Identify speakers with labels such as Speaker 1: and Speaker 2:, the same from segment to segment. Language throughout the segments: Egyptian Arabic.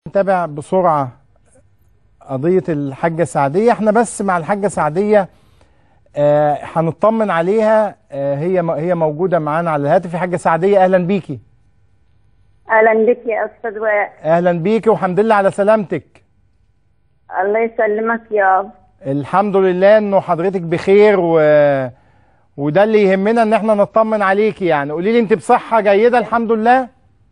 Speaker 1: نتابع بسرعة قضية الحاجة سعدية احنا بس مع الحاجة سعدية آه، هنطمن عليها آه، هي هي موجودة معانا على الهاتف يا حاجة سعدية أهلا بيكي
Speaker 2: اهلا بك يا استاذ وائل
Speaker 1: أهلا بيكي والحمد لله على سلامتك
Speaker 2: الله يسلمك يا رب
Speaker 1: الحمد لله انه حضرتك بخير و... وده اللي يهمنا ان احنا نطمن عليكي يعني قولي لي انت بصحة جيدة الحمد لله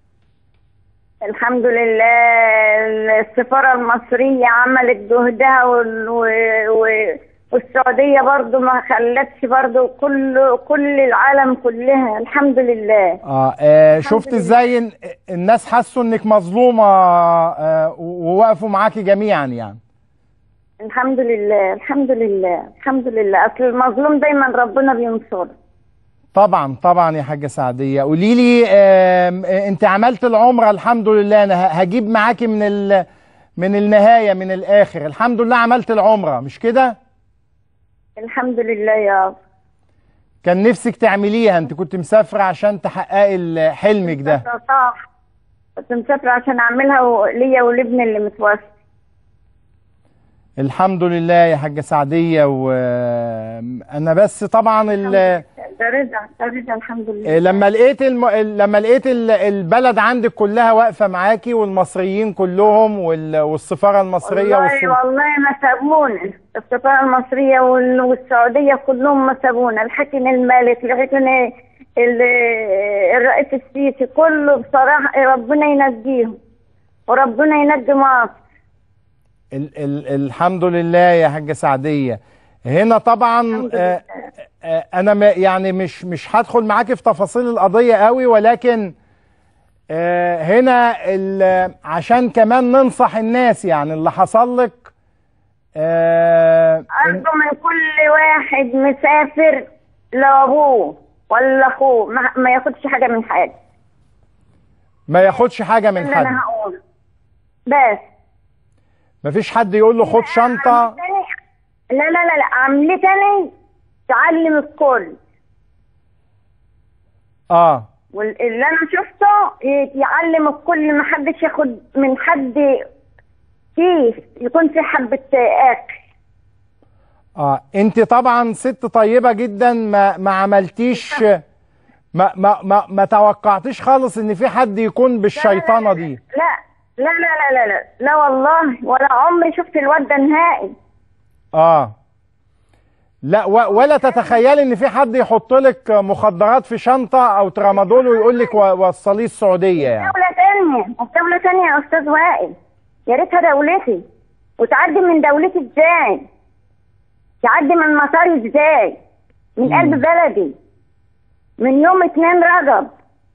Speaker 2: الحمد لله السفارة المصرية عملت جهدها وال... و... و... والسعودية برضو ما خلتش برضو كل كل العالم كلها الحمد لله
Speaker 1: اه, آه شفت ازاي إن- الناس حسوا انك مظلومة آه ووقفوا معاكي جميعا يعني
Speaker 2: الحمد لله الحمد لله الحمد لله اصل المظلوم دايما ربنا بينصره
Speaker 1: طبعا طبعا يا حاجة سعدية قولي لي آم، آه، انت عملت العمرة الحمد لله انا ه- هجيب معاكي من ال من النهاية من الاخر الحمد لله عملت العمرة مش كده
Speaker 2: الحمد لله يا رب
Speaker 1: كان نفسك تعمليها انت كنت مسافرة عشان تحققي ال- حلمك ده
Speaker 2: صح كنت مسافرة عشان اعملها و- ليا ولابني اللي متوفي
Speaker 1: الحمد لله يا حاجة سعدية وانا بس طبعا ال-
Speaker 2: ده رزق ده رزق الحمد لله
Speaker 1: لما لقيت الم... لما لقيت ال- البلد عندك كلها واقفة معاكي والمصريين كلهم وال... والسفارة المصرية
Speaker 2: والله
Speaker 1: والسلطة
Speaker 2: والله ما سابونا السفارة المصرية وال- والسعودية كلهم ما سابونا الحكم الملك الحكم ال- الرئيس السيسي كله بصراحة ربنا ينجيهم وربنا ينجي مصر
Speaker 1: ال ال الحمد لله يا حاجة سعدية هنا طبعا آه آه انا م- يعني مش مش هدخل معاكي في تفاصيل القضية قوي ولكن آه هنا ال- عشان كمان ننصح الناس يعني اللي حصل لك آه إن-
Speaker 2: أرجو من كل واحد مسافر لأبوه ولا أخوه ما, ما ياخدش حاجة من حاجة
Speaker 1: ما ياخدش حاجة من
Speaker 2: اللي
Speaker 1: حد
Speaker 2: أنا هقوله بس
Speaker 1: مفيش حد يقول له خد شنطة
Speaker 2: لا لا لا لا عملتني تعلم الكل
Speaker 1: اه
Speaker 2: واللي انا شفته يعلم الكل ما حدش ياخد من حد كيس يكون في حبة اكل
Speaker 1: اه انت طبعا ست طيبة جدا ما ما عملتيش ما ما ما, ما توقعتيش خالص ان في حد يكون بالشيطانة دي
Speaker 2: لا لا لا لا لا لا لا والله ولا عمري شفت الواد ده نهائي
Speaker 1: اه لا و- ولا تتخيلي ان في حد يحط لك مخدرات في شنطة او ترامادول ويقول لك و- وصليه السعودية يعني
Speaker 2: دولة تانية دولة تانية يا أستاذ وائل يا ريتها دولتي وتعدي من دولتي ازاي؟ تعدي من مطاري ازاي؟ من قلب بلدي من يوم اتنين رجب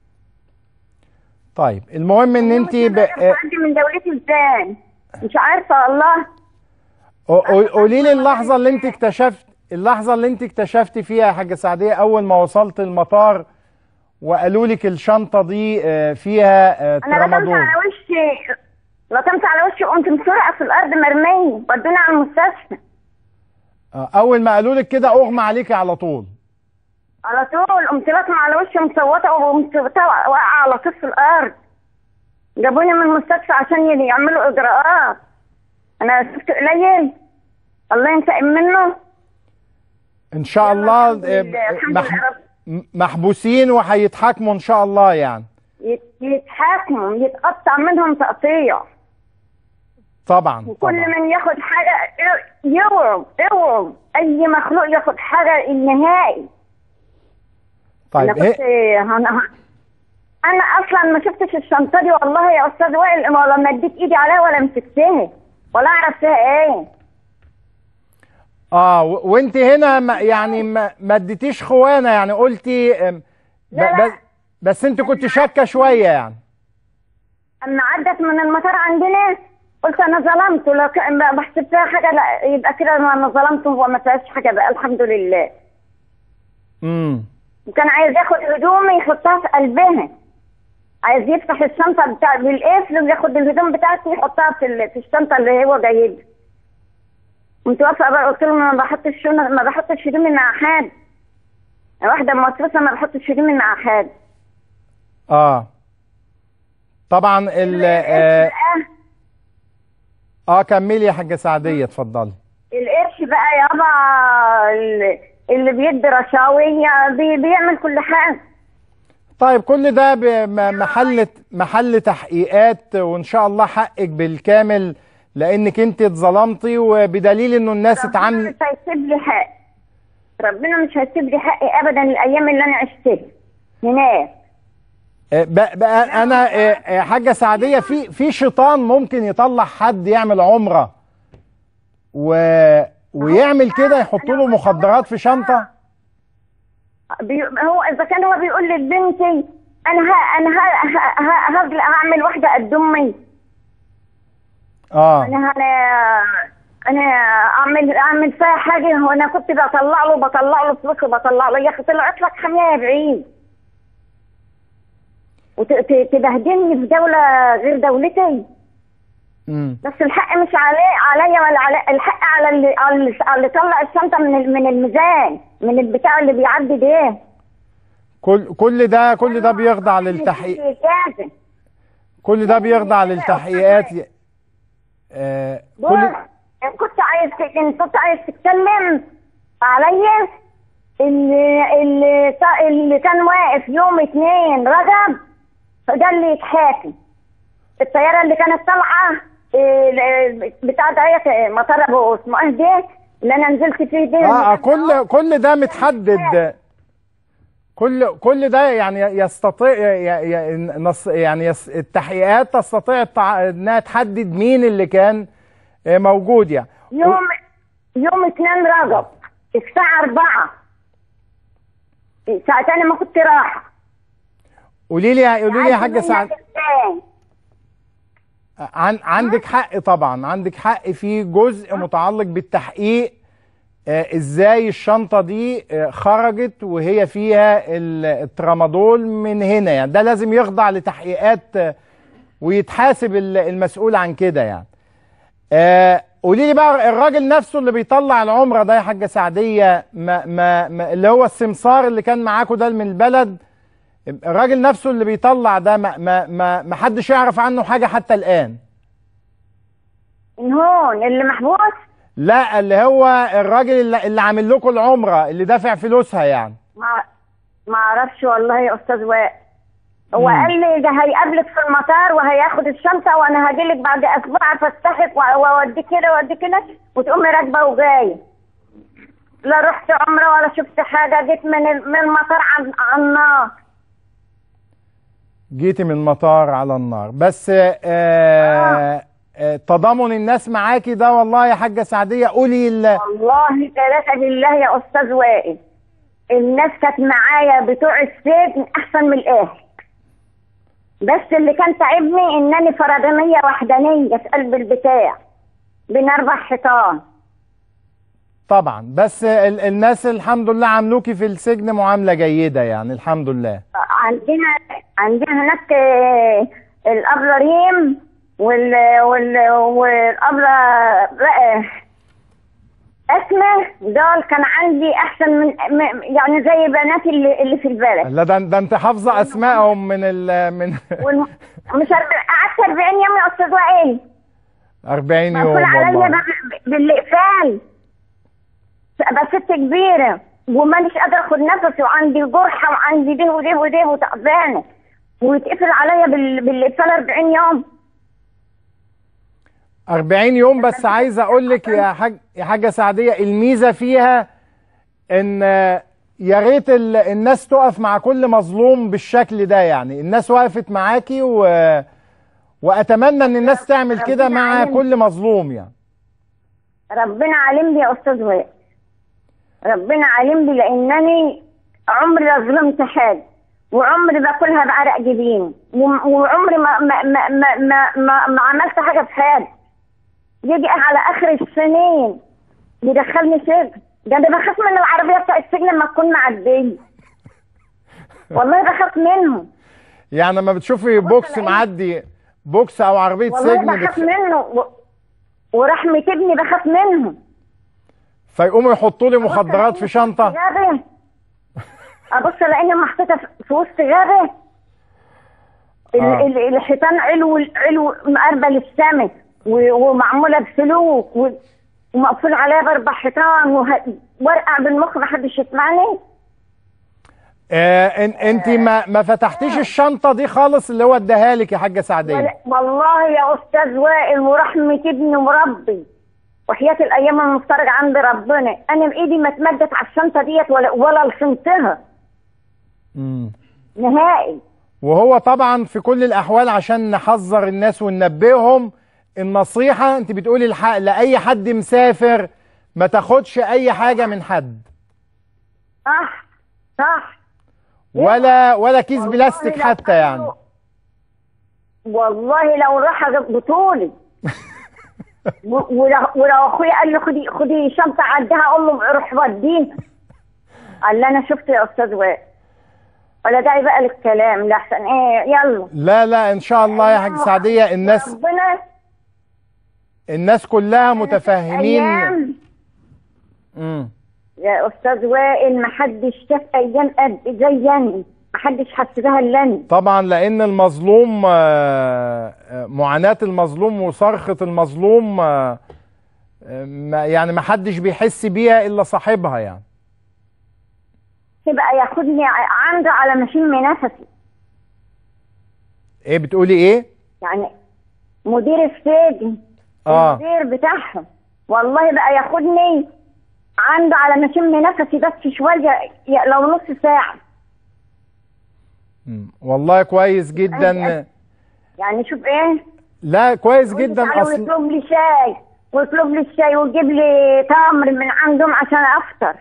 Speaker 1: طيب المهم ان انت ب... آه،
Speaker 2: تعدي من دولتي ازاي؟ مش عارفة الله
Speaker 1: قو- قولي لي اللحظة اللي انت اكتشفت اللحظة اللي انت اكتشفت فيها يا حاجة سعدية اول ما وصلت المطار وقالوا لك الشنطة دي آه، فيها آه،
Speaker 2: أنا لطمت
Speaker 1: ترامادول
Speaker 2: على وشي لطمت على وشي وقمت مسرعة في الأرض مرمية ودوني على المستشفى
Speaker 1: آه، اول ما قالوا لك كده اغمى عليكي على طول
Speaker 2: على طول قمت لطمة على وشي مصوتة وقمت واقعة على طول في الأرض جابوني من المستشفى عشان يعملوا إجراءات أنا شفت قليل الله ينتقم منه
Speaker 1: ان شاء الله
Speaker 2: الحمد
Speaker 1: آه،
Speaker 2: لله، الحمد
Speaker 1: مح-
Speaker 2: لله رب.
Speaker 1: م- محبوسين وهيتحاكموا ان شاء الله يعني
Speaker 2: يت- يتحاكموا يتقطع منهم تقطيع
Speaker 1: طبعا
Speaker 2: كل
Speaker 1: طبعا
Speaker 2: من ياخد حاجة يورم يورم أي مخلوق ياخد حاجة النهائي
Speaker 1: طيب
Speaker 2: أنا كنت
Speaker 1: إيه؟
Speaker 2: أنا أنا أصلا ما شفتش الشنطة دي والله يا أستاذ وائل ولا مديت إيدي عليها ولا مسكتها ولا أعرف فيها إيه
Speaker 1: اه و- وانت هنا ما يعني ما ما اديتيش خوانه يعني قلتي آم، ب-
Speaker 2: لا، لا.
Speaker 1: بس بس انت كنت شاكه شويه يعني
Speaker 2: اما عدت من المطار عندنا قلت انا ظلمت لو كان بقى بحسب فيها حاجه لا يبقى كده انا ظلمته وما فيهاش حاجه بقى الحمد لله
Speaker 1: امم
Speaker 2: وكان عايز ياخد هدومي يحطها في قلبها عايز يفتح الشنطه بتاع بالقفل وياخد الهدوم بتاعتي يحطها في ال- في الشنطه اللي هو جايبها قمت واقفه بقى قلت له ما بحطش شنط ما بحطش هدومي مع حد واحده مصروفه ما بحطش هدومي مع حد
Speaker 1: اه طبعا ال آه اه كملي يا حاجه سعديه اتفضلي
Speaker 2: القرش بقى يابا ال- اللي بيدي رشاوية بي بيعمل كل حاجة
Speaker 1: طيب كل ده بمحل محل تحقيقات وان شاء الله حقك بالكامل لانك انت اتظلمتي وبدليل انه الناس
Speaker 2: ربنا
Speaker 1: اتعامل
Speaker 2: مش هيسيب لي حق ربنا مش هيسيب لي حقي ابدا الايام اللي انا عشتها هناك
Speaker 1: آه، بقى, بقى انا آه، آه، حاجه سعديه في في شيطان ممكن يطلع حد يعمل عمره و ويعمل كده يحط له مخدرات في شنطه
Speaker 2: بي... هو اذا كان هو بيقول لبنتي انا ها انا ها ها ها هطلع هعمل واحده قد امي
Speaker 1: اه
Speaker 2: انا انا انا اعمل اعمل فيها حاجه وانا كنت بطلع له بطلع له فلوس وبطلع له يا اخي طلعت لك حمايه بعيد وتبهدلني في دوله غير دولتي
Speaker 1: امم
Speaker 2: بس الحق مش علي عليا ولا على الحق على اللي على اللي- على اللي طلع الشنطه من ال- من الميزان من البتاع اللي بيعدي ده
Speaker 1: كل كل ده كل ده بيخضع للتحقيق
Speaker 2: لازم
Speaker 1: كل ده بيخضع للتحقيقات آه
Speaker 2: بص
Speaker 1: كل
Speaker 2: ان كنت عايز ت- ان كنت عايز تتكلم عليا اللي اللي تا- اللي كان واقف يوم اتنين رجب ده اللي يتحاكم الطياره اللي كانت طالعه إيه، بتاع ده مطار ابو اسمه ايه ده اللي انا نزلت فيه ده
Speaker 1: اه آه، كل كل ده متحدد كل كل ده يعني يستطيع ي- ي- نص- يعني يس- التحقيقات تستطيع التع- انها تحدد مين اللي كان آه، موجود يعني
Speaker 2: يوم يوم اتنين رجب الساعة أربعة ساعتين أنا ما كنت رايحة
Speaker 1: قولي لي قولي لي يا حاجه سعد
Speaker 2: سعد
Speaker 1: عن عندك حق طبعا عندك حق في جزء متعلق بالتحقيق آه، ازاي الشنطه دي آه، خرجت وهي فيها ال- الترامادول من هنا يعني ده لازم يخضع لتحقيقات آه، ويتحاسب ال- المسؤول عن كده يعني آه، قولي لي بقى الراجل نفسه اللي بيطلع العمره ده يا حاجه سعديه ما ما ما اللي هو السمسار اللي كان معاكوا ده من البلد الراجل نفسه اللي بيطلع ده ما ما ما ما حدش يعرف عنه حاجه حتى الان
Speaker 2: من هون اللي محبوس
Speaker 1: لا اللي هو الراجل اللي, اللي عامل لكم العمره اللي دافع فلوسها يعني
Speaker 2: ما ما اعرفش والله يا استاذ وائل هو
Speaker 1: مم.
Speaker 2: قال لي ده هيقابلك في المطار وهياخد الشنطه وانا هجيلك بعد اسبوع افتحك و- واوديك كده واوديك كده وتقومي راكبه وجايه لا رحت عمره ولا شفت حاجه جيت من ال- من المطار عن على النار
Speaker 1: جيتي من المطار على النار بس آه آه آه تضامن الناس معاكي ده والله يا حاجه سعديه قولي ال-
Speaker 2: والله ثلاثة بالله يا أستاذ وائل الناس كانت معايا بتوع السجن أحسن من الأهل بس اللي كان تعبني إنني فردانية وحدانية في قلب البتاع بين أربع حيطان
Speaker 1: طبعا بس ال الناس الحمد لله عاملوكي في السجن معامله جيده يعني الحمد لله
Speaker 2: عندنا عندنا هناك آه، الأبلة ريم وال وال والأبلة آه، أسماء دول كان عندي أحسن من من- يعني زي بناتي اللي, اللي في البلد
Speaker 1: لا ده ده انت حافظه اسمائهم من ال من
Speaker 2: والم... مش أربع... قعدت 40 يوم يا استاذ وائل
Speaker 1: 40 يوم
Speaker 2: مقفول عليا
Speaker 1: والله
Speaker 2: ب- بالاقفال بقى ست كبيره ومانيش قادره اخد نفسي وعندي جرحه وعندي ده وده وده وتعبانه ويتقفل عليا بال... بالاقفال 40 يوم
Speaker 1: 40 يوم بس عايز اقول لك يا حاج يا حاجه سعديه الميزه فيها ان آه، يا ريت ال- الناس تقف مع كل مظلوم بالشكل ده يعني الناس وقفت معاكي و واتمنى ان الناس تعمل كده مع كل مظلوم يعني
Speaker 2: ربنا علم لي يا استاذ وائل ربنا علم لي لانني عمري لا ظلمت حاجه وعمري باكلها بعرق جبين وم- وعمري ما ما ما ما, ما, ما, ما عملت حاجه في حياتي يجي على اخر السنين يدخلني سجن ده انا بخاف من العربيه بتاع السجن لما تكون معديه والله بخاف منهم
Speaker 1: يعني لما بتشوفي بوكس
Speaker 2: أنا إيه؟
Speaker 1: معدي بوكس او عربيه
Speaker 2: والله
Speaker 1: سجن
Speaker 2: بخاف
Speaker 1: بتخ...
Speaker 2: منه و... ورحمة ابني بخاف منهم
Speaker 1: فيقوموا يحطوا لي مخدرات في شنطه
Speaker 2: غابة ابص الاقيني محطوطه في- في وسط غابه ال-
Speaker 1: آه.
Speaker 2: ال- الحيطان علو علو مقربه للسما و- ومعموله بسلوك و- ومقفول عليها باربع حيطان وه- وارقع بالمخ محدش يسمعني
Speaker 1: آه إن انت ما ما فتحتيش الشنطه دي خالص اللي هو اداها لك يا حاجه سعديه
Speaker 2: ولا- والله يا استاذ وائل ورحمه ابني مربي وحياة الأيام المفترج عند ربنا أنا بإيدي ما اتمدت على الشنطة ديت ولا ولا لصمتها
Speaker 1: مم.
Speaker 2: نهائي
Speaker 1: وهو طبعا في كل الاحوال عشان نحذر الناس وننبههم النصيحه انت بتقولي الحق لاي حد مسافر ما تاخدش اي حاجه من حد
Speaker 2: صح صح
Speaker 1: ولا ولا كيس
Speaker 2: والله
Speaker 1: بلاستيك
Speaker 2: لو
Speaker 1: حتى يعني
Speaker 2: والله لو راح بطولي و- ولو ولو اخويا قال لي خدي خدي شنطه عدها اقول له روح وديها قال لي انا شفت يا استاذ وائل ولا داعي بقى للكلام لحسن ايه يلا
Speaker 1: لا لا ان شاء الله يا حاج سعديه الناس
Speaker 2: ربنا
Speaker 1: الناس كلها متفهمين
Speaker 2: أيام
Speaker 1: مم.
Speaker 2: يا استاذ وائل ما حدش شاف ايام قد زيني ما حدش حس بها الا أنا.
Speaker 1: طبعا لان المظلوم آه، آه، معاناة المظلوم وصرخة المظلوم آه، آه، ما- يعني ما حدش بيحس بيها الا صاحبها يعني
Speaker 2: يبقى ياخدني ع- عنده على مشم نفسي
Speaker 1: ايه بتقولي ايه
Speaker 2: يعني مدير السجن
Speaker 1: اه
Speaker 2: المدير بتاعهم والله بقى ياخدني عنده على مشم نفسي بس شويه ي- لو نص ساعه
Speaker 1: مم. والله كويس جدا
Speaker 2: يعني شوف ايه
Speaker 1: لا كويس جدا
Speaker 2: تعالى
Speaker 1: اصل
Speaker 2: ويطلب لي شاي ويطلب لي الشاي ويجيب لي تمر من عندهم عشان افطر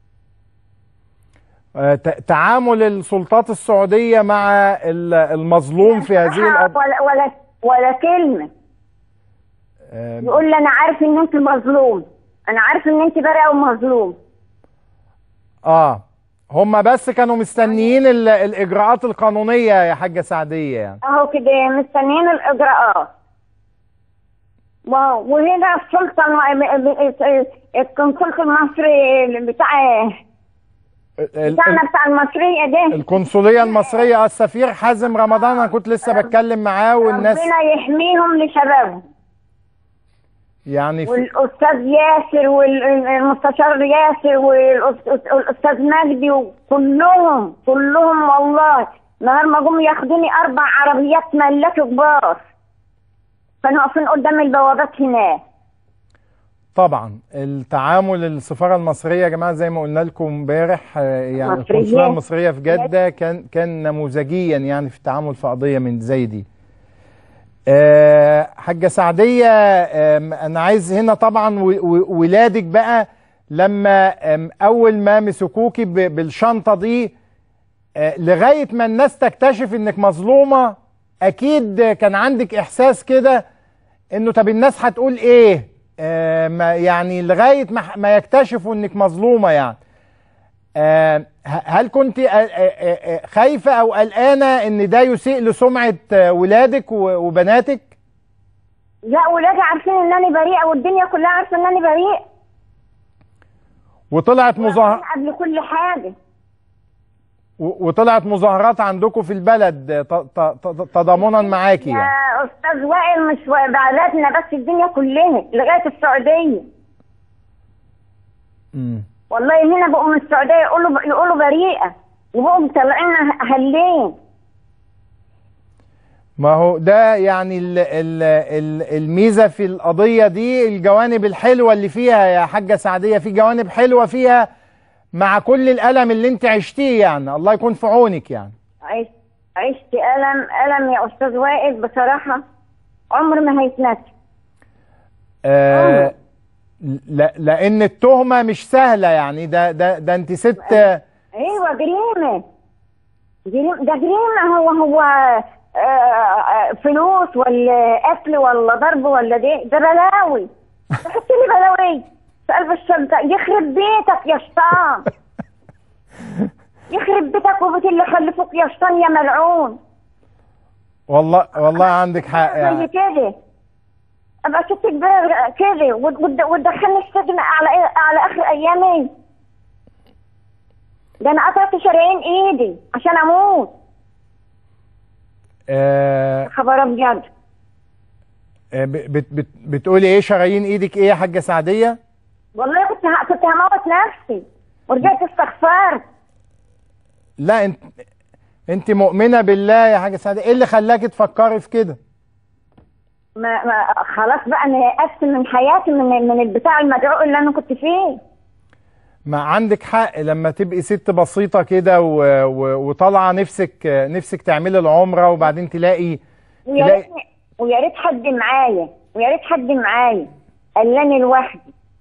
Speaker 1: آه، ت- تعامل السلطات السعودية مع ال- المظلوم في هذه
Speaker 2: صراحة
Speaker 1: القضية
Speaker 2: ولا ولا ولا كلمه
Speaker 1: آه،
Speaker 2: يقول لي انا عارف ان انت مظلوم انا عارف ان انت بريئه ومظلوم
Speaker 1: اه هم بس كانوا مستنيين ال- الاجراءات القانونية يا حاجة سعدية يعني
Speaker 2: اهو كده مستنيين الاجراءات و- وهنا السلطه الم- القنصل المصري بتاع
Speaker 1: ال-
Speaker 2: بتاعنا
Speaker 1: ال-
Speaker 2: بتاع المصريه ده
Speaker 1: القنصلية المصرية السفير حازم رمضان انا كنت لسه بتكلم معاه والناس
Speaker 2: ربنا يحميهم لشبابهم
Speaker 1: يعني في
Speaker 2: والاستاذ ياسر والمستشار ياسر والأس- والاستاذ مجدي وكلهم كلهم والله نهار ما جم ياخدوني اربع عربيات ملاك كبار كانوا واقفين قدام البوابات هناك
Speaker 1: طبعا التعامل السفارة المصرية يا جماعة زي ما قلنا لكم امبارح آه، يعني
Speaker 2: مصرية.
Speaker 1: القنصلية المصرية في جدة كان كان نموذجيا يعني في التعامل في قضية من زي دي. آه، حاجة سعدية آم، أنا عايز هنا طبعا و- و- ولادك بقى لما آم، أول ما مسكوكي ب- بالشنطة دي آه، لغاية ما الناس تكتشف إنك مظلومة أكيد كان عندك إحساس كده إنه طب الناس هتقول إيه؟ آه، ما يعني لغاية ما ما يكتشفوا إنك مظلومة يعني. آه، ه- هل كنت آه، آه، آه، خايفة أو قلقانة إن ده يسيء لسمعة آه، ولادك و- وبناتك؟
Speaker 2: لا ولادي عارفين ان انا بريئه والدنيا كلها عارفه ان انا بريء
Speaker 1: وطلعت مظاهر
Speaker 2: قبل كل حاجه
Speaker 1: و- وطلعت مظاهرات عندكم في البلد آه، ت- ت- ت- تضامنا معاكي يعني.
Speaker 2: يا استاذ وائل مش بلدنا بس الدنيا كلها لغايه السعوديه
Speaker 1: مم.
Speaker 2: والله هنا بقوا من السعوديه يقولوا يقولوا بريئه وبقوا مطلعين هلين
Speaker 1: ما هو ده يعني ال ال ال الميزة في القضية دي الجوانب الحلوة اللي فيها يا حاجة سعدية في جوانب حلوة فيها مع كل الألم اللي انت عشتيه يعني الله يكون في عونك يعني
Speaker 2: عشت عشت الم الم يا استاذ وائل بصراحه عمر ما هيتنسى
Speaker 1: آه لا لأن التهمة مش سهلة يعني ده ده ده انت ست
Speaker 2: ايوه جريمه جريمه ده جريمه هو هو آه، آه، فلوس ولا قتل ولا ضرب ولا ده ده بلاوي تحط لي بلاوي في قلب الشنطه يخرب بيتك يا شيطان يخرب بيتك وبيت اللي خلفوك يا شيطان يا ملعون
Speaker 1: والله والله عندك حق
Speaker 2: زي
Speaker 1: يعني
Speaker 2: كده ابقى ست كبيره كده وت- وت- وتدخلني السجن على إيه- على اخر ايامي ده انا قطعت شرايين ايدي عشان اموت
Speaker 1: آه
Speaker 2: خبر ابيض
Speaker 1: آه، ب- بت بت بتقولي ايه شرايين ايدك ايه يا حاجه سعديه
Speaker 2: والله كنت ه- كنت هموت نفسي ورجعت استغفرت
Speaker 1: لا انت انت مؤمنه بالله يا حاجه سعديه ايه اللي خلاكي تفكري في كده
Speaker 2: ما ما خلاص بقى انا يأست من حياتي من من البتاع المدعو اللي انا كنت فيه
Speaker 1: ما عندك حق لما تبقي ست بسيطه كده و- و- وطالعه نفسك نفسك تعملي العمره وبعدين تلاقي
Speaker 2: ويا
Speaker 1: تلاقي
Speaker 2: ريت ويا ريت حد معايا ويا ريت حد معايا قال انا لوحدي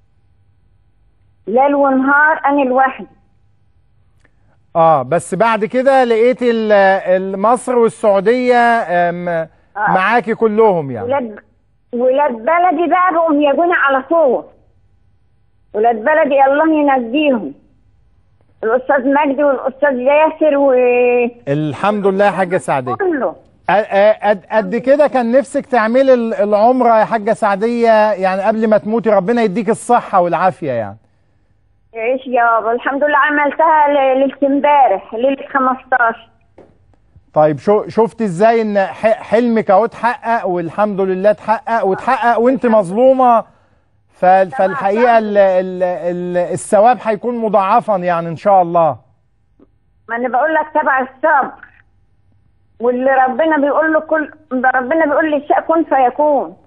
Speaker 2: ليل ونهار انا لوحدي
Speaker 1: اه بس بعد كده لقيت ال- ال- مصر والسعوديه آم، معاكي كلهم يعني
Speaker 2: ولاد ولاد بلدي بقى بقوا يجوني على طول ولاد بلدي الله ينجيهم الاستاذ مجدي والاستاذ ياسر وكله
Speaker 1: الحمد لله يا حاجه سعديه أ- أ- قد قد كده كان نفسك تعملي ال- العمره يا حاجه سعديه يعني قبل ما تموتي ربنا يديك الصحه والعافيه يعني
Speaker 2: ايش يابا الحمد لله عملتها ل- ليله امبارح ليله 15
Speaker 1: طيب شو شفت ازاي ان ح- حلمك اهو اتحقق والحمد لله اتحقق واتحقق وانت مظلومه ف- فالحقيقه ال ال ال الثواب هيكون مضاعفا يعني ان شاء الله
Speaker 2: ما انا بقول لك تبع الصبر واللي ربنا بيقول له كل ربنا بيقول لي الشيء كن فيكون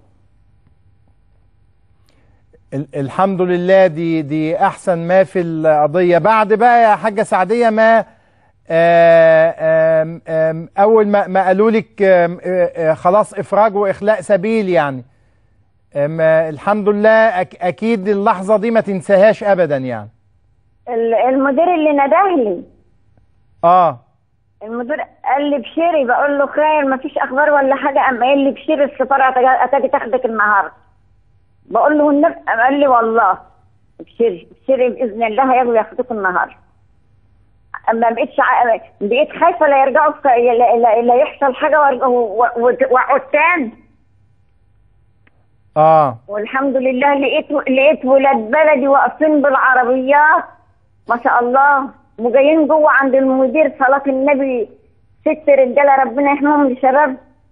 Speaker 1: ال- الحمد لله دي دي احسن ما في القضيه بعد بقى يا حاجه سعديه ما آه، آم، آم، اول ما ما قالوا لك آم، آه، آه، خلاص افراج واخلاء سبيل يعني آم، آه، الحمد لله أك- اكيد اللحظه دي ما تنساهاش ابدا يعني
Speaker 2: ال- المدير اللي نداه لي
Speaker 1: اه
Speaker 2: المدير قال لي بشيري بقول له خير ما فيش اخبار ولا حاجه قام قال لي بشيري السفاره هتجي- هتجي تاخدك النهارده بقول له النبي قام قال لي والله بشيري بشيري باذن الله هيجوا ياخدوك النهارده اما بقيتش ع- بقيت خايفه لا يرجعوا في- لا, لا, لا يحصل حاجه وأرجع- و- و- واقعد تاني
Speaker 1: اه
Speaker 2: والحمد لله لقيت لقيت ولاد بلدي واقفين بالعربيات ما شاء الله وجايين جوه عند المدير صلاة النبي ست رجاله ربنا يحميهم الشباب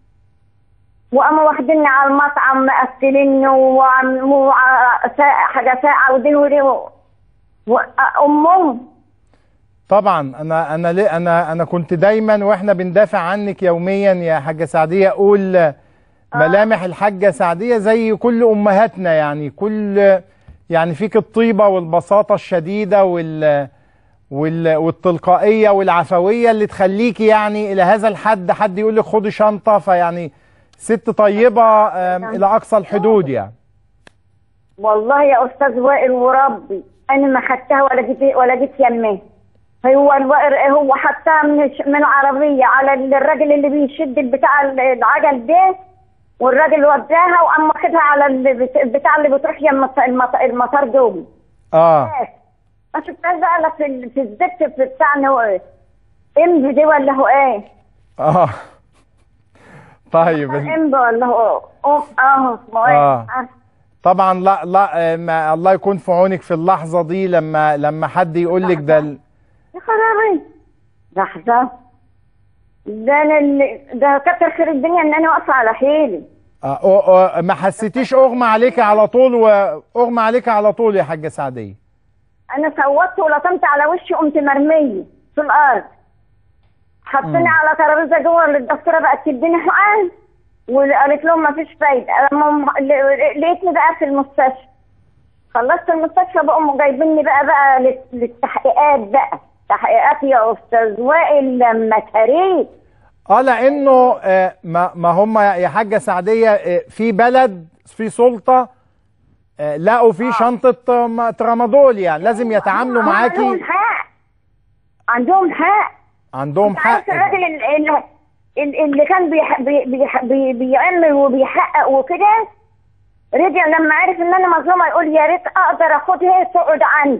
Speaker 2: وقاموا واخديني على المطعم مأكليني وعم- وع- ساعة- حاجة ساعة ودي ودي و- وأمهم
Speaker 1: طبعا انا انا ليه انا انا كنت دايما واحنا بندافع عنك يوميا يا حاجه سعديه اقول ملامح الحاجه سعديه زي كل امهاتنا يعني كل يعني فيك الطيبه والبساطه الشديده وال وال والتلقائيه والعفويه اللي تخليكي يعني الى هذا الحد حد يقول لك خدي شنطه فيعني ست طيبه آم، الى اقصى الحدود يعني
Speaker 2: والله يا استاذ وائل وربي انا ما خدتها ولا جيت ولا جيت يماه هو الوائل هو حطها من الش- من العربيه على الراجل اللي بيشد البتاع العجل ده والراجل وداها وقام واخدها على البت- البتاع اللي بتروح يم الط- المط- المطار دول
Speaker 1: اه
Speaker 2: بس. ما شفتهاش بقى لا في ال- في الزفت في بتاعنا هو ايه ام دي ولا هو ايه
Speaker 1: اه طيب ال-
Speaker 2: ام ولا هو اه اه اسمه ايه
Speaker 1: آه.
Speaker 2: عارف.
Speaker 1: طبعا لا لا آه، ما الله يكون في عونك في اللحظه دي لما لما حد يقول لك ده ال-
Speaker 2: يا خرابي لحظة ده انا اللي ده كتر خير الدنيا ان انا واقفة على حيلي
Speaker 1: آه، أو- أو- ما حسيتيش اغمى عليك على طول واغمى عليك على طول يا حاجه سعديه
Speaker 2: انا صوتت ولطمت على وشي قمت مرمية في الارض حطيني على ترابيزة جوه اللي الدكتورة بقت تديني حقن وقالت لهم ما فيش فايدة أما هم- ل- لقيتني بقى في المستشفى خلصت المستشفى بقوا جايبيني بقى بقى لل- للتحقيقات بقى تحقيقات يا استاذ وائل لما تريت
Speaker 1: اه لانه آه، ما ما هم يا حاجه سعديه آه، في بلد في سلطه آه، لقوا في شنطه آه، م- ترامادول يعني لازم يتعاملوا
Speaker 2: عندهم
Speaker 1: معاكي
Speaker 2: حق عندهم حق
Speaker 1: عندهم
Speaker 2: انت
Speaker 1: حق
Speaker 2: عارف الراجل اللي, اللي, اللي كان بيح بي بيح بي بيعمل وبيحقق وكده رجع لما عرف ان انا مظلومه يقول يا ريت اقدر اخدها تقعد عندي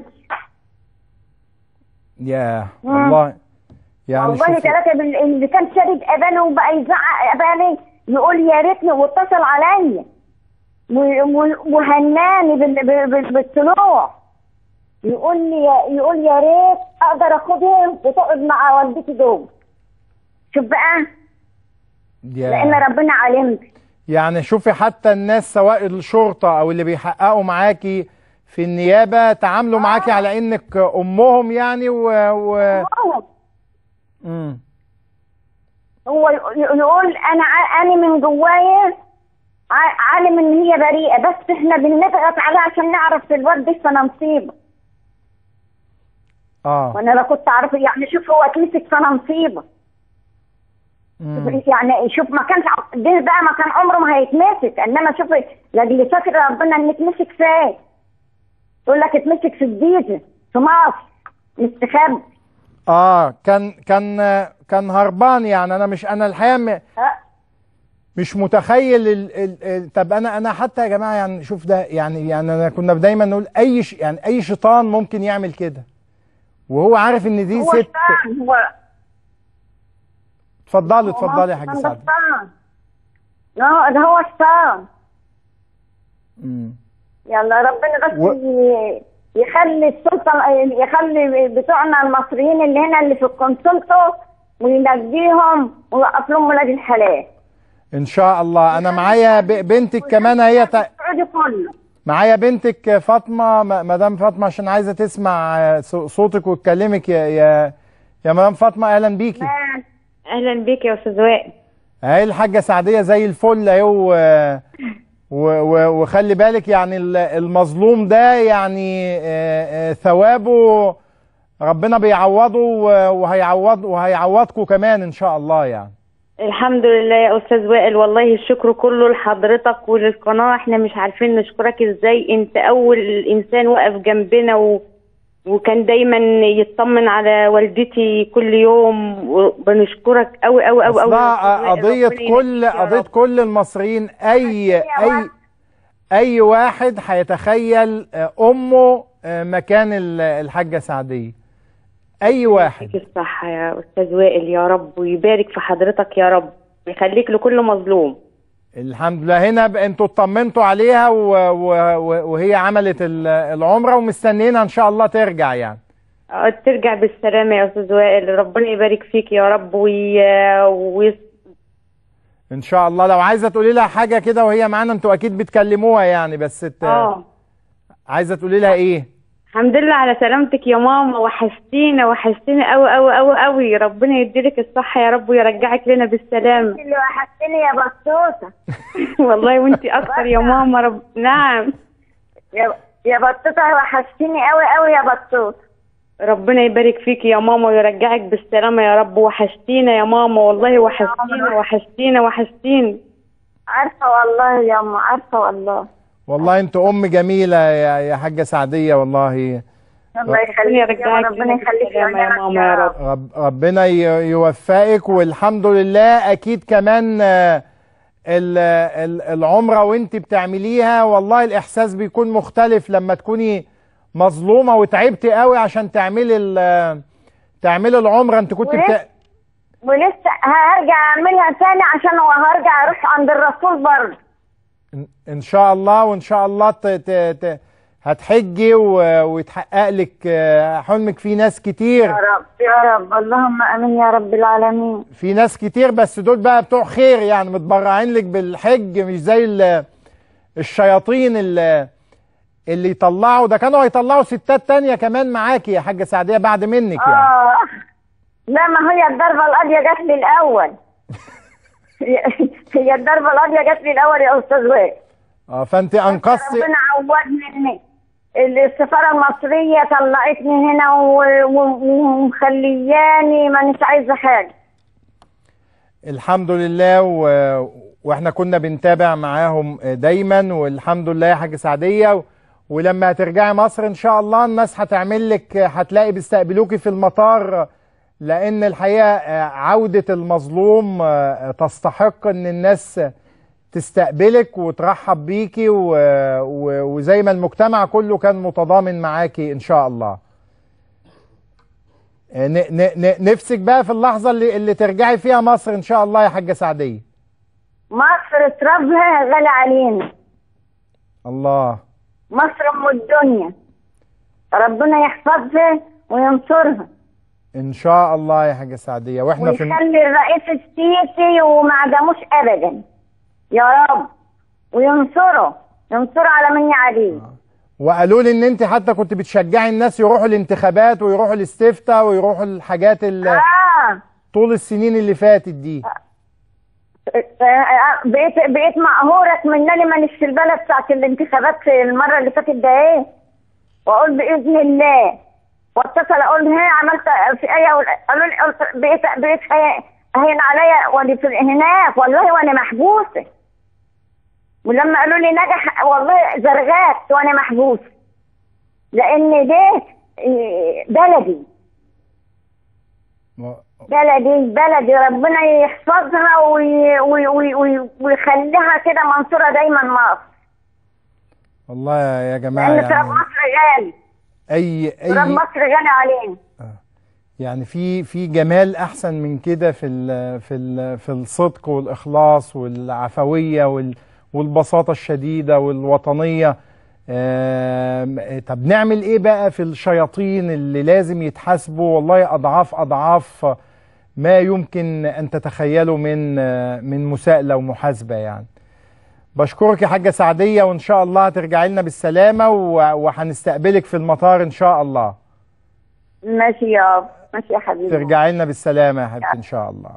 Speaker 1: يا
Speaker 2: مم.
Speaker 1: الله يعني
Speaker 2: والله
Speaker 1: شوفي.
Speaker 2: ثلاثه بال- اللي كان شارد ابانه وبقى يزعق اباني يقول يا ريتني واتصل عليا و- و- وهناني بال- بال- بال- بالطلوع يقول لي يقول يا ريت اقدر اخدها وتقعد مع والدتي دول شوف بقى
Speaker 1: يا
Speaker 2: لان ربنا علمت
Speaker 1: يعني شوفي حتى الناس سواء الشرطة او اللي بيحققوا معاكي في النيابة تعاملوا معاكي على انك امهم يعني و, و...
Speaker 2: هو
Speaker 1: مم.
Speaker 2: هو يقول انا ع- انا من جوايا ع- عالم ان هي بريئه بس احنا بنضغط عليها عشان نعرف الواد لسه نصيبه
Speaker 1: اه
Speaker 2: وانا لو كنت اعرف يعني شوف هو اتمسك سنه نصيبه
Speaker 1: مم.
Speaker 2: يعني شوف ما كانش ع- ده بقى ما كان عمره ما هيتمسك انما شوف لاجل فاكر ربنا ان اتمسك فين يقول لك اتمسك في الجيزه في مصر مستخبي
Speaker 1: اه كان كان كان هربان يعني انا مش انا الحقيقه م-
Speaker 2: ها؟
Speaker 1: مش متخيل ال ال ال طب انا انا حتى يا جماعه يعني شوف ده يعني يعني انا كنا دايما نقول اي ش يعني اي شيطان ممكن يعمل كده وهو عارف ان دي
Speaker 2: هو
Speaker 1: ست
Speaker 2: شيطان هو
Speaker 1: اتفضلي اتفضلي يا حاج
Speaker 2: هو
Speaker 1: سعد
Speaker 2: شيطان لا ده هو شيطان
Speaker 1: مم.
Speaker 2: يلا ربنا بس
Speaker 1: و-
Speaker 2: ي- يخلي السلطة يخلي بتوعنا المصريين اللي هنا اللي في القنصلته وينجيهم ويوقف لهم ولاد الحلال
Speaker 1: ان شاء الله انا معايا ب- بنتك كمان هي تا-
Speaker 2: السعودي كله
Speaker 1: معايا بنتك فاطمه م- مدام فاطمه عشان عايزه تسمع آه، ص- صوتك وتكلمك يا يا يا مدام فاطمه اهلا بيكي
Speaker 3: اهلا بيك يا استاذ وائل
Speaker 1: اهي الحاجة سعدية زي الفل اهي و... و... و... وخلي بالك يعني ال- المظلوم ده يعني آه، آه، ثوابه ربنا بيعوضه و- وهيعوض وهيعوضكم كمان ان شاء الله يعني
Speaker 3: الحمد لله يا استاذ وائل والله الشكر كله لحضرتك وللقناه احنا مش عارفين نشكرك ازاي انت اول انسان وقف جنبنا و... وكان دايما يطمن على والدتي كل يوم وبنشكرك قوي قوي قوي قوي
Speaker 1: اصلا قضية كل قضية كل المصريين اي اي اي واحد هيتخيل آه، امه آه، مكان ال- الحاجة سعدية اي واحد
Speaker 3: يديك الصحة يا استاذ وائل يا رب ويبارك في حضرتك يا رب ويخليك لكل مظلوم
Speaker 1: الحمد لله هنا ب- انتوا اطمنتوا عليها و... و... و- وهي عملت ال- العمرة ومستنيينها ان شاء الله ترجع يعني
Speaker 3: اه ترجع بالسلامة يا استاذ وائل ربنا يبارك فيك يا رب وي... ويس...
Speaker 1: ان شاء الله لو عايزة تقولي لها حاجة كده وهي معانا انتوا اكيد بتكلموها يعني بس ت...
Speaker 3: اه
Speaker 1: عايزة تقولي لها ايه
Speaker 3: الحمد لله على سلامتك يا ماما وحشتينا وحشتينا قوي قوي قوي قوي ربنا يديلك الصحة يا رب ويرجعك لنا بالسلامة
Speaker 2: اللي وحشتني يا بطوطة
Speaker 3: والله وانتي اكتر يا ماما رب نعم
Speaker 2: يا يا بطوطة وحشتني قوي قوي يا بطوطة
Speaker 3: ربنا يبارك فيك يا ماما ويرجعك بالسلامة يا رب وحشتينا يا ماما والله وحشتينا وحشتينا وحشتينا
Speaker 2: عارفة والله يا أم عارفة والله
Speaker 1: والله انت ام جميلة يا يا حاجة سعدية والله
Speaker 2: الله يخليك يا
Speaker 3: يرجعك
Speaker 2: ربنا
Speaker 3: لنا
Speaker 2: يخليك يا
Speaker 3: بالسلامة يا
Speaker 2: عيالك
Speaker 3: ماما يا رب
Speaker 1: رب ربنا ي- يوفقك والحمد لله اكيد كمان آه، ال- ال- العمرة وانت بتعمليها والله الاحساس بيكون مختلف لما تكوني مظلومة وتعبتي قوي عشان تعملي ال- تعملي العمرة انت كنت بت...
Speaker 2: ولسه- ولسه هرجع اعملها تاني عشان هرجع اروح عند الرسول برضه
Speaker 1: ان- ان شاء الله وان شاء الله ت... ت... ت... هتحجي و... ويتحقق لك آه، حلمك في ناس كتير
Speaker 2: يا رب يا رب اللهم امين يا رب العالمين
Speaker 1: في ناس كتير بس دول بقى بتوع خير يعني متبرعين لك بالحج مش زي ال- الشياطين اللي, اللي يطلعوا ده كانوا هيطلعوا ستات تانية كمان معاكي يا حاجة سعدية بعد منك يعني
Speaker 2: اه لا ما هي الضربة القاضية جات لي الأول هي الضربة القاضية جات لي الأول يا أستاذ وائل
Speaker 1: اه فانت انقذتي
Speaker 2: ربنا عوضني إن السفارة المصرية طلعتني هنا و- و- ومخلياني مانيش عايزة حاجة
Speaker 1: الحمد لله و... واحنا كنا بنتابع معاهم دايما والحمد لله يا حاجة سعدية و... ولما هترجعي مصر ان شاء الله الناس هتعمل لك هتلاقي بيستقبلوكي في المطار لان الحقيقة آه، عودة المظلوم آه، تستحق ان الناس تستقبلك وترحب بيكي و... و... وزي ما المجتمع كله كان متضامن معاكي ان شاء الله ن... ن... ن... نفسك بقى في اللحظة اللي, اللي ترجعي فيها مصر ان شاء الله يا حاجة سعدية
Speaker 2: مصر ترابها غالي علينا
Speaker 1: الله
Speaker 2: مصر أم الدنيا ربنا يحفظها وينصرها
Speaker 1: ان شاء الله يا حاجة سعدية واحنا في
Speaker 2: ويخلي الرئيس السيسي وما عدموش أبدا يا رب وينصره ينصره على من عليه
Speaker 1: وقالوا لي ان انت حتى كنت بتشجعي الناس يروحوا الانتخابات ويروحوا الاستفتاء ويروحوا الحاجات اللي
Speaker 2: اه
Speaker 1: طول السنين اللي فاتت دي
Speaker 2: بقيت بقيت مقهورة منني مانيش في البلد بتاعت الانتخابات في المرة اللي فاتت ده ايه واقول بإذن الله واتصل اقول ها عملت في ايه قالوا لي قلت بقيت بقيت هي- هين عليا وانا في هناك والله وانا محبوسة ولما قالوا لي نجح والله زرغات وانا محبوسة لان ده إيه، بلدي بلدي بلدي ربنا يحفظها وي وي وي وي ويخليها كده منصورة دايما مصر
Speaker 1: والله يا جماعه
Speaker 2: لأن تراب
Speaker 1: يعني
Speaker 2: مصر غالي
Speaker 1: اي
Speaker 2: تراب
Speaker 1: اي
Speaker 2: مصر غالي علينا
Speaker 1: يعني في في جمال احسن من كده في ال في ال في الصدق والاخلاص والعفويه وال والبساطه الشديده والوطنيه آم، طب نعمل ايه بقى في الشياطين اللي لازم يتحاسبوا والله اضعاف اضعاف ما يمكن ان تتخيلوا من من مساءله ومحاسبه يعني بشكرك يا حاجه سعديه وان شاء الله هترجعي لنا بالسلامه و- وهنستقبلك في المطار ان شاء الله
Speaker 2: ماشي يا ماشي يا حبيبي
Speaker 1: ترجعي لنا بالسلامة يا حبيبتي إن شاء الله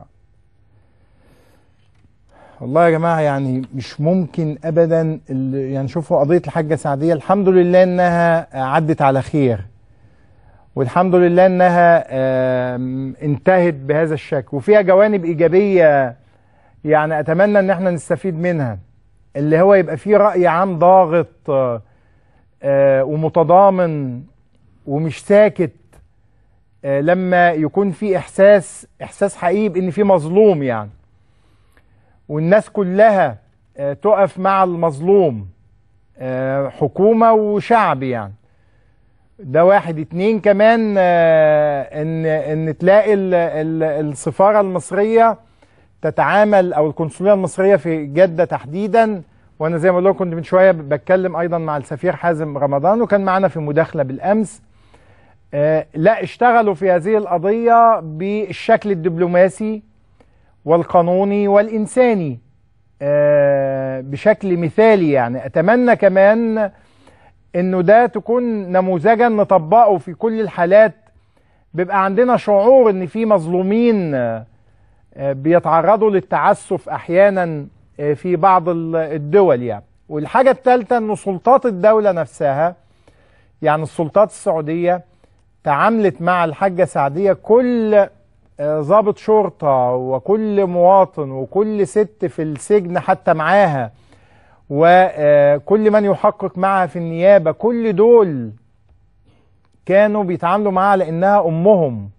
Speaker 1: والله يا جماعة يعني مش ممكن أبدا ال- يعني شوفوا قضية الحاجة سعدية الحمد لله إنها عدت على خير والحمد لله إنها آم، انتهت بهذا الشكل وفيها جوانب إيجابية يعني أتمنى إن احنا نستفيد منها اللي هو يبقى فيه رأي عام ضاغط آه، آه، ومتضامن ومش ساكت آه، لما يكون في احساس احساس حقيقي بان في مظلوم يعني والناس كلها آه، تقف مع المظلوم آه، حكومة وشعب يعني ده واحد اتنين كمان آه، ان ان تلاقي ال- ال- السفارة المصرية تتعامل او القنصلية المصرية في جدة تحديدا وانا زي ما بقول لكم كنت من شوية بتكلم ايضا مع السفير حازم رمضان وكان معانا في مداخلة بالامس آه، لا اشتغلوا في هذه القضية بالشكل الدبلوماسي والقانوني والإنساني آه، بشكل مثالي يعني أتمنى كمان إنه ده تكون نموذجا نطبقه في كل الحالات بيبقى عندنا شعور إن في مظلومين آه، آه، بيتعرضوا للتعسف أحيانا آه، في بعض ال- الدول يعني والحاجة الثالثة إنه سلطات الدولة نفسها يعني السلطات السعودية تعاملت مع الحاجة سعدية كل آه، ضابط شرطة وكل مواطن وكل ست في السجن حتى معاها وكل من يحقق معها في النيابة كل دول كانوا بيتعاملوا معاها لأنها أمهم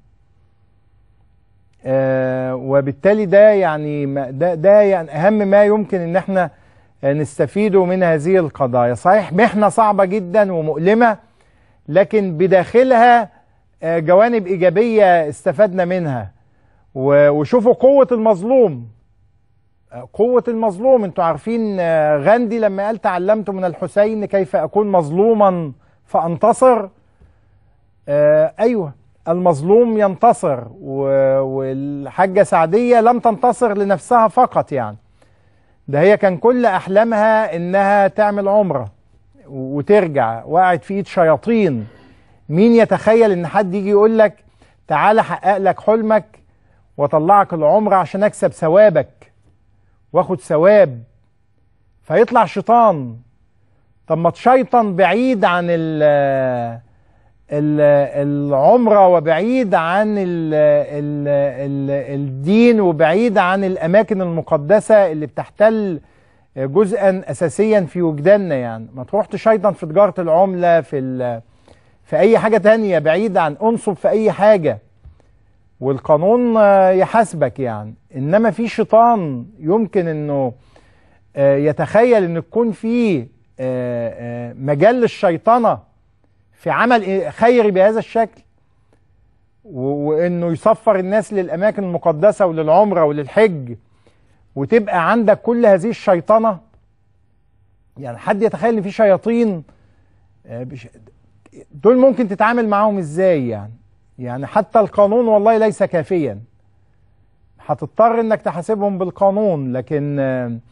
Speaker 1: آه، وبالتالي ده يعني ما- ده ده يعني أهم ما يمكن إن احنا آه، نستفيده من هذه القضايا صحيح محنة صعبة جدا ومؤلمة لكن بداخلها آه، جوانب إيجابية استفدنا منها و- وشوفوا قوة المظلوم آه، قوة المظلوم انتوا عارفين آه، غاندي لما قال تعلمت من الحسين كيف أكون مظلوما فأنتصر آه، أيوة المظلوم ينتصر و- والحاجة سعدية لم تنتصر لنفسها فقط يعني ده هي كان كل أحلامها إنها تعمل عمرة وترجع وقعت في ايد شياطين مين يتخيل ان حد يجي يقول لك تعالى احقق لك حلمك واطلعك العمره عشان اكسب ثوابك واخد ثواب فيطلع شيطان طب ما تشيطن بعيد عن ال ال العمره وبعيد عن ال ال ال الدين وبعيد عن الاماكن المقدسه اللي بتحتل جزءا اساسيا في وجداننا يعني ما تروح تشيطن في تجاره العمله في ال- في اي حاجه تانية بعيد عن انصب في اي حاجه والقانون آه، يحاسبك يعني انما في شيطان يمكن انه آه، يتخيل ان يكون في آه، آه، مجال للشيطنه في عمل إيه- خيري بهذا الشكل و- وانه يسفر الناس للاماكن المقدسه وللعمره وللحج وتبقى عندك كل هذه الشيطنه يعني حد يتخيل ان في شياطين آه، بش- دول ممكن تتعامل معاهم ازاي يعني يعني حتى القانون والله ليس كافيا هتضطر انك تحاسبهم بالقانون لكن آه،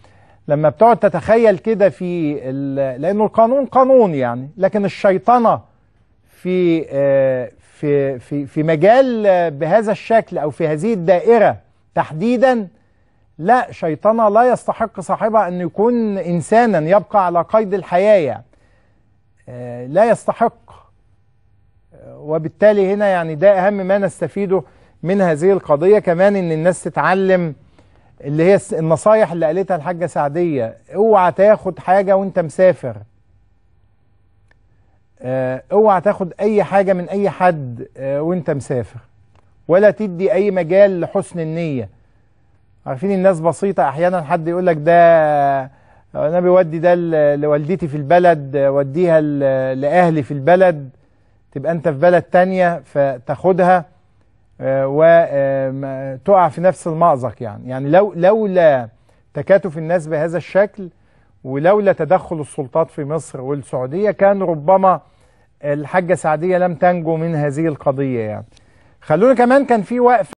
Speaker 1: لما بتقعد تتخيل كده في ال- لانه القانون قانون يعني لكن الشيطنه في آه، في في في مجال آه، بهذا الشكل او في هذه الدائره تحديدا لا شيطنه لا يستحق صاحبها ان يكون انسانا يبقى على قيد الحياه يعني آه، لا يستحق آه، وبالتالي هنا يعني ده اهم ما نستفيده من هذه القضيه كمان ان الناس تتعلم اللي هي الس- النصايح اللي قالتها الحاجه سعديه اوعى تاخد حاجه وانت مسافر آه، اوعى تاخد اي حاجه من اي حد آه، وانت مسافر ولا تدي اي مجال لحسن النيه عارفين الناس بسيطه احيانا حد يقول لك ده انا بودي ده ل- لوالدتي في البلد آه، وديها ل- لاهلي في البلد تبقى انت في بلد تانية فتاخدها وتقع في نفس المأزق يعني يعني لو لولا تكاتف الناس بهذا الشكل ولولا تدخل السلطات في مصر والسعودية كان ربما الحاجة سعدية لم تنجو من هذه القضية يعني خلونا كمان كان في وقف